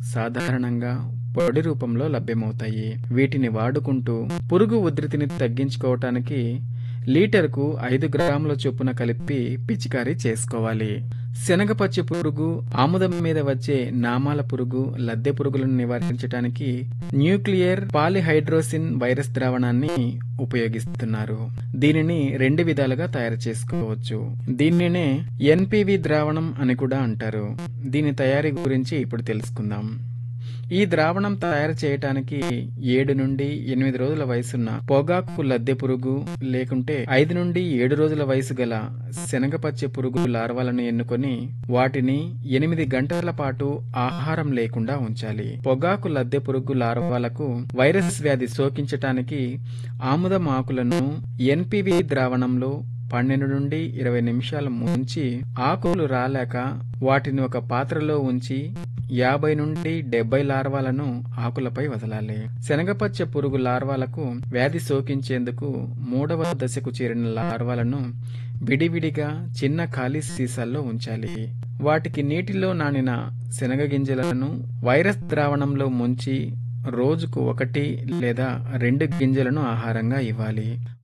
సాధారణంగా పొడి రూపంలో లభ్యమవుతాయి వీటిని వాడుకుంటూ పురుగు ఉధృతిని తగ్గించుకోవటానికి లీటర్కు ఐదు గ్రాముల చొప్పున కలిపి పిచికారీ చేసుకోవాలి శనగపచ్చి పురుగు ఆముదం మీద వచ్చే నామాల పురుగు లద్దె పురుగులను నివారించడానికి న్యూక్లియర్ పాలిహైడ్రోసిన్ వైరస్ ద్రావణాన్ని ఉపయోగిస్తున్నారు దీనిని రెండు విధాలుగా తయారు చేసుకోవచ్చు దీనినే ఎన్పివి ద్రావణం అని కూడా అంటారు దీని తయారీ గురించి ఇప్పుడు తెలుసుకుందాం ఈ ద్రావణం తయారు చేయటానికి ఏడు నుండి ఎనిమిది రోజుల వయసున్న పొగాకు లద్దె పురుగు లేకుంటే ఐదు నుండి ఏడు రోజుల వయసు గల శనగపచ్చే పురుగు లార్వాలను ఎన్నుకొని వాటిని ఎనిమిది గంటల పాటు ఆహారం లేకుండా ఉంచాలి పొగాకు లద్దె పురుగు లార్వాలకు వైరస్ వ్యాధి సోకించటానికి ఆముదం ఆకులను ఎన్పివి ద్రావణంలో పన్నెండు నుండి ఇరవై నిమిషాలు ముంచి ఆకులు రాలేక వాటిని ఒక పాత్రలో ఉంచి యాభై నుండి డెబ్బై లార్వాలను ఆకులపై వదలాలి శనగపచ్చ పురుగు లార్వాలకు వ్యాధి సోకించేందుకు మూడవ దశకు చేరిన లార్వాలను విడివిడిగా చిన్న ఖాళీ సీసాల్లో ఉంచాలి వాటికి నీటిలో నానిన శనగ గింజలను వైరస్ ద్రావణంలో ముంచి రోజుకు ఒకటి లేదా రెండు గింజలను ఆహారంగా ఇవ్వాలి